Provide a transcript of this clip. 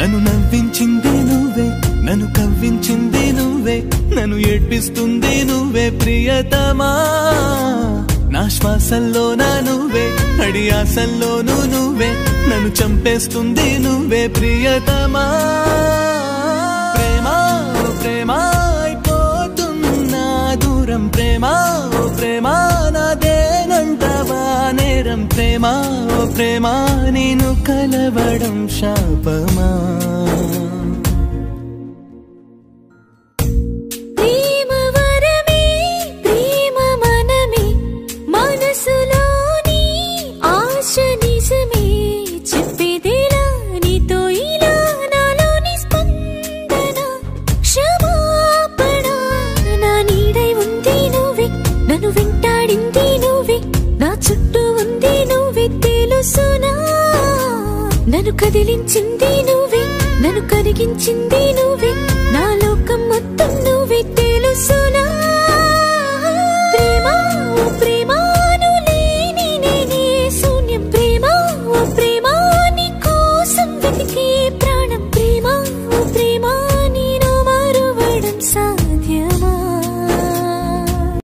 నన్ను నవ్వించింది నువ్వే నన్ను కవ్వించింది నువ్వే నన్ను ఏడ్పిస్తుంది నువ్వే ప్రియతమా నా శ్వాసల్లో నా నువ్వే అడి ఆశల్లోనూ నువ్వే నన్ను చంపేస్తుంది నువ్వే ప్రియతమా ప్రేమ ఓ ప్రేమ అయిపోతున్నా దూరం ప్రేమ ఓ ప్రేమ నాదేనంటవా నేరం ప్రేమ ఓ ప్రేమ నేను కలవడం శాపమా ప్రేమ వరమే ప్రేమ మనమే మనసులోని ఆశ నిజమే చెప్పేదేలా నీతో ఇలా నాలోని స్పందన క్షమాపణ నా నీడై ఉంది నువ్వే నన్ను వెంటాడింది నువ్వే నా చుట్టూ ఉంది నువ్వే తెలుసునా నన్ను కదిలించింది నువ్వే నన్ను కరిగించింది నువ్వే నా లోకం మొత్తం నువ్వే తెలుసునా